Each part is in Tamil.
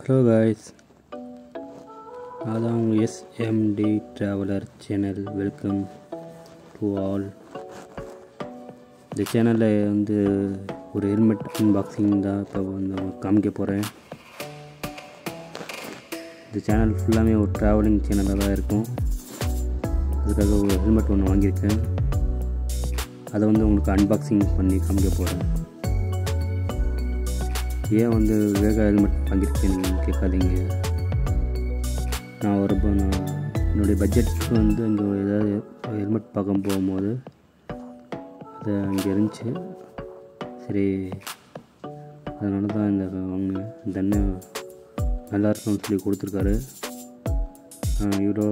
ஹலோ காய்ஸ் அதான் உங்கள் SMT traveller channel welcome to all இந்த சேனலில் வந்து ஒரு ஹெல்மெட் அன்பாக்சிங் தான் இப்போ வந்து காமிக்க போகிறேன் இந்த சேனல் ஃபுல்லாமே ஒரு ட்ராவலிங் சேனலாக தான் இருக்கும் அதுக்காக ஒரு ஹெல்மெட் ஒன்று வாங்கியிருக்கேன் அதை வந்து உங்களுக்கு அன்பாக்சிங் பண்ணி காமிக்க போகிறேன் ஏன் வந்து வேகா ஹெல்மெட் வாங்கியிருக்கேன்னு கேட்காதீங்க நான் ஒரு இப்போ நான் என்னுடைய பட்ஜெட்டுக்கு வந்து அங்கே ஒரு ஏதாவது ஹெல்மெட் பார்க்க போகும்போது அது அங்கே இருந்துச்சு சரி அதனால தான் இந்த வாங்கினேன் இந்த அண்ணன் நல்லா இருக்கும்னு சொல்லி கொடுத்துருக்காரு இவ்வளோ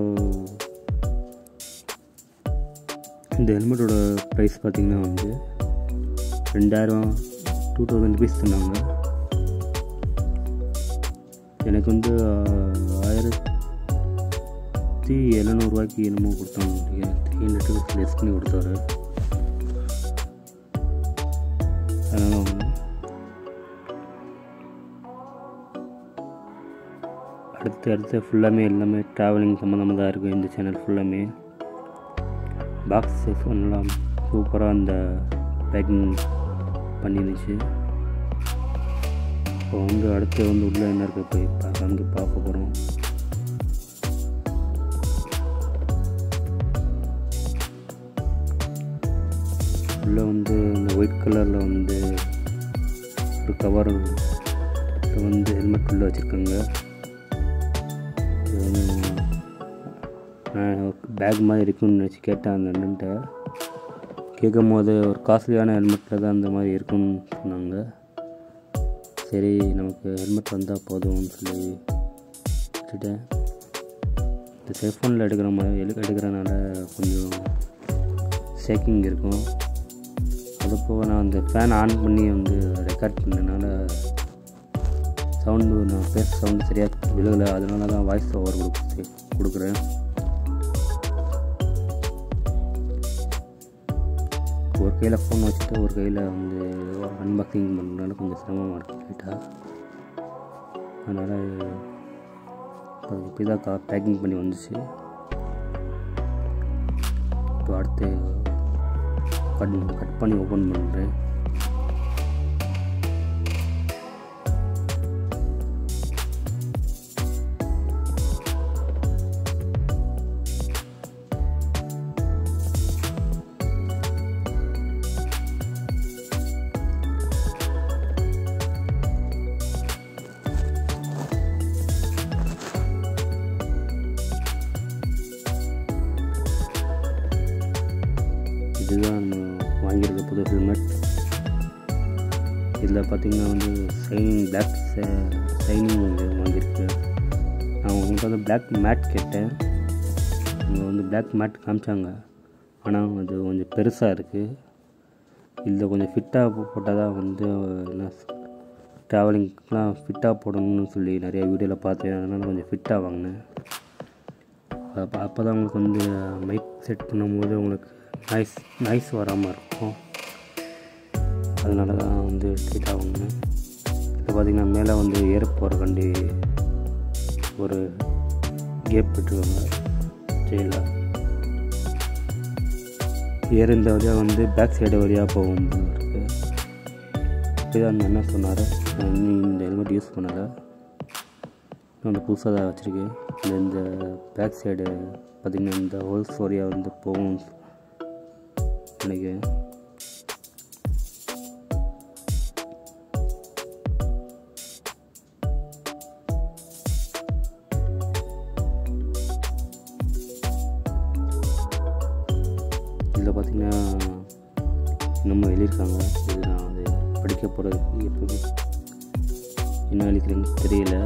இந்த ஹெல்மெட்டோட ப்ரைஸ் பார்த்திங்கன்னா வந்து ரெண்டாயிரம் டூ தௌசண்ட் ருபீஸ் சொன்னாங்க எனக்கு வந்து ஆயிரத்தி எழுநூறுவாய்க்கு என்னமோ கொடுத்தாங்க த்ரீ ஹண்ட்ரட் லெஸ் பண்ணி கொடுத்தாரு அதனால் வந்து அடுத்து அடுத்து ஃபுல்லாமே எல்லாமே ட்ராவலிங் சம்மந்தமாக தான் இருக்கும் இந்த சேனல் ஃபுல்லாமே பாக்ஸ் எல்லாம் சூப்பராக அந்த பேக்கிங் பண்ணிருந்துச்சு இப்போ வந்து அடுத்து வந்து உள்ளே என்ன இருக்குது போய் பார்க்க அங்கே பார்க்க போகிறோம் உள்ளே வந்து இந்த ஒயிட் கலரில் வந்து ஒரு கவர் வந்து ஹெல்மெட் உள்ளே வச்சுருக்காங்க இது வந்து நான் பேக் மாதிரி இருக்குன்னு நினச்சி கேட்டேன் அந்த அண்ணன்ட்ட கேட்கும் போது ஒரு காஸ்ட்லியான ஹெல்மெட்டில் தான் அந்த மாதிரி இருக்குன்னு சொன்னாங்க சரி நமக்கு ஹெல்மெட் வந்தால் போதும்னு சொல்லி விட்டுட்டேன் இந்த செல்ஃபோனில் எடுக்கிற மாதிரி எடு எடுக்கிறனால கொஞ்சம் ஷேக்கிங் இருக்கும் அது போக நான் அந்த ஃபேன் ஆன் பண்ணி வந்து ரெக்கார்ட் பண்ணனால சவுண்டு நான் பேச சவுண்டு சரியாக விழுகலை அதனால தான் வாய்ஸ் ஓவர் கொடுக்கு கொடுக்குறேன் ஒரு கையில் ஃபோன் வச்சுட்டு ஒரு கையில் வந்து அன்பாக்சிங் பண்ணுறதுனால கொஞ்சம் சிரமமாக இருக்குது லைட்டாக அதனால் இப்போ தான் கா பேக்கிங் பண்ணி வந்துச்சு இப்போ அடுத்து கட் கட் பண்ணி ஓப்பன் பண்ணுறேன் இதுதான் நம்ம வாங்கியிருக்க புது ஹெல்மெட் இதில் பார்த்திங்கன்னா வந்து சைனிங் பிளாக் சைனிங் வந்து வாங்கியிருக்கு நான் உங்கள்கிட்ட வந்து பிளாக் மேட் கேட்டேன் அவங்க வந்து பிளாக் மேட் காமிச்சாங்க ஆனால் அது கொஞ்சம் பெருசாக இருக்குது இதில் கொஞ்சம் ஃபிட்டாக போட்டால் தான் வந்து என்ன ட்ராவலிங்க்கெலாம் ஃபிட்டாக போடணும்னு சொல்லி நிறைய வீடியோவில் பார்த்தேன் அதனால் கொஞ்சம் ஃபிட்டாக வாங்கினேன் அப்போ அப்போ தான் உங்களுக்கு வந்து மைக் செட் பண்ணும்போது உங்களுக்கு நாய்ஸ் நாய்ஸ் வராமல் இருக்கும் அதனால தான் வந்து ஸ்ட்ரெயிட்டாக வாங்கினேன் இப்போ பார்த்திங்கன்னா மேலே வந்து ஏற போகிறக்காண்டி ஒரு கேப் விட்டுருவாங்க ஸ்டெயிலில் ஏற இந்த வழியாக வந்து பேக் சைடு வழியாக போகும் இருக்குது இப்போ தான் அந்த அண்ணன் சொன்னார் நான் இன்னும் இந்த ஹெல்மெட் யூஸ் பண்ணலை வந்து புதுசாக தான் வச்சுருக்கேன் இந்த இந்த பேக் சைடு பார்த்திங்கன்னா இந்த ஹோல்ஸ் வழியாக வந்து போகும் நினைக்கிறேன் இதில் பார்த்திங்கன்னா நம்ம எழுதியிருக்காங்க இது நான் அது படிக்க போகிறது எப்படி என்ன எழுதிக்கிறேன்னு தெரியல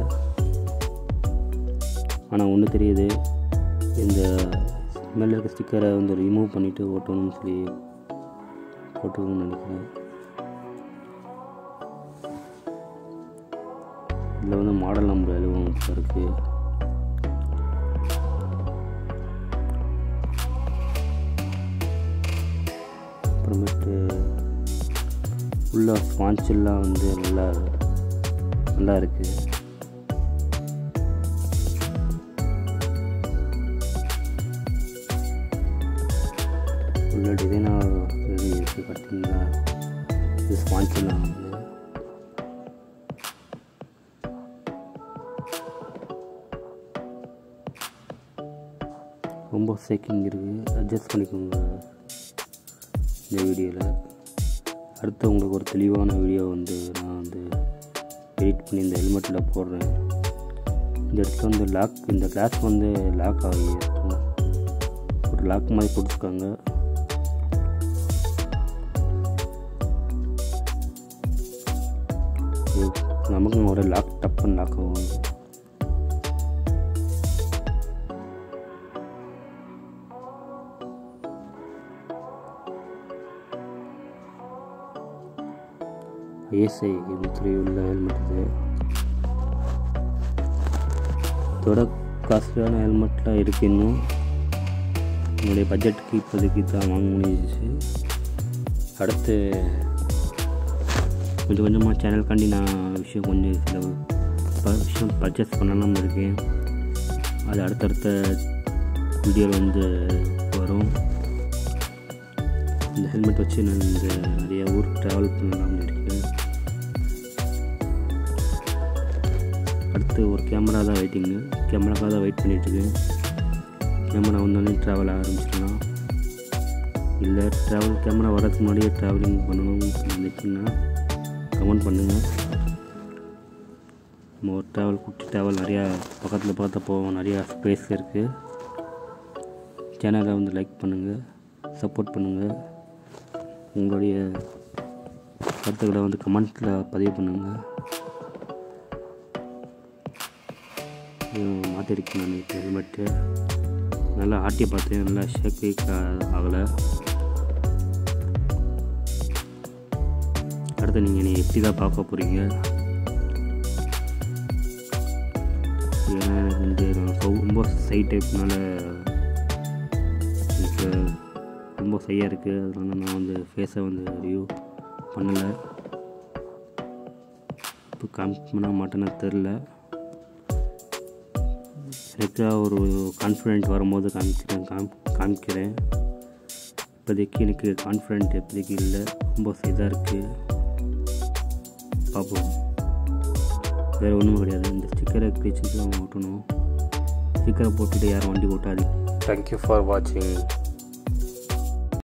ஆனால் ஒன்று தெரியுது இந்த மேலே இருக்க ஸ்டிக்கரை வந்து ரிமூவ் பண்ணிவிட்டு ஓட்டணும்னு சொல்லி போட்டுக்கணும்னு நினைக்கிறேன் இதில் வந்து மாடல் நம்பர் எழுபது இருக்குது அப்புறமேட்டு உள்ள ஸ்பான்ச்செல்லாம் வந்து நல்லா நல்லா இருக்குது நல்ல டிசைனாக இருக்குது பார்த்தீங்களா இது ஸ்பான்சர்லாம் வந்து ரொம்ப சேக்கிங் இருக்குது அட்ஜஸ்ட் பண்ணிக்கோங்க இந்த வீடியோவில் அடுத்து உங்களுக்கு ஒரு தெளிவான வீடியோ வந்து நான் வந்து எடிட் பண்ணி இந்த ஹெல்மெட்டில் போடுறேன் இந்த இடத்துல வந்து லாக் இந்த கிளாஸ் வந்து லாக் ஆகி இருக்கும் ஒரு லாக் மாதிரி கொடுத்துருக்காங்க இது நமக்கும் ஒரு லாக் டப்புன்னு லாக் ஆகும் ஏசை இருபத்தி உள்ள ஹெல்மெட் இது இதோட காஸ்ட்லியான ஹெல்மெட்லாம் இருக்கு இன்னும் என்னுடைய பட்ஜெட்டுக்கு இப்போதைக்கு தான் வாங்க முடிஞ்சிச்சு அடுத்து கொஞ்சம் கொஞ்சமாக சேனலுக்காண்டி நான் விஷயம் கொஞ்சம் சில ப- விஷயம் பர்ச்சேஸ் பண்ணலாம்னு இருக்கேன் அது அடுத்தடுத்த வீடியோவில் வந்து வரும் இந்த ஹெல்மெட் வச்சு நான் இந்த நிறைய ஊர் ட்ராவல் பண்ணலாம்னு இருக்கேன் அடுத்து ஒரு கேமரா தான் வெயிட்டிங்கு கேமராக்காக தான் வெயிட் பண்ணிகிட்ருக்கேன் கேமரா வந்தோடனே ட்ராவல் ஆரம்பிச்சிடலாம் இல்லை ட்ராவல் கேமரா வரதுக்கு முன்னாடியே ட்ராவலிங் பண்ணணும்னு நினச்சிங்கன்னா கமெண்ட் பண்ணுங்கள் நம்ம ஒரு ட்ராவல் குட்டி ட்ராவல் நிறையா பக்கத்தில் பக்கத்தில் போவோம் நிறையா ஸ்பேஸ் இருக்குது சேனலை வந்து லைக் பண்ணுங்கள் சப்போர்ட் பண்ணுங்கள் உங்களுடைய கருத்துக்களை வந்து கமெண்ட்டில் பதிவு பண்ணுங்கள் மாற்றிருக்கேன் நான் இப்போ ஹெல்மெட்டு நல்லா ஆட்டி பார்த்தேன் நல்லா ஷேக் ஆகலை அடுத்து நீங்கள் நீ எப்படி தான் பார்க்க போகிறீங்க ஏன்னா எனக்கு வந்து நான் சொ- ரொம்ப சை டைப்னால எனக்கு ரொம்ப சையாக இருக்குது அதனால நான் வந்து ஃபேஸை வந்து ரிவ்யூ பண்ணலை இப்போ காமிக் பண்ண மாட்டேன்னு தெரில எனக்கு ஒரு கான்ஃபிடென்ட் வரும்போது காமிக்கிறேன் காம் காமிக்கிறேன் இப்போதைக்கு எனக்கு கான்ஃபிடென்ட் இப்போதைக்கு இல்லை ரொம்ப இதாக இருக்குது பார்ப்போம் வேறு ஒன்றும் கிடையாது இந்த ஸ்டிக்கரை கிழிச்சு தான் ஓட்டணும் ஸ்டிக்கரை போட்டுட்டு யாரும் வண்டி ஓட்டாது தேங்க்யூ ஃபார் வாட்சிங்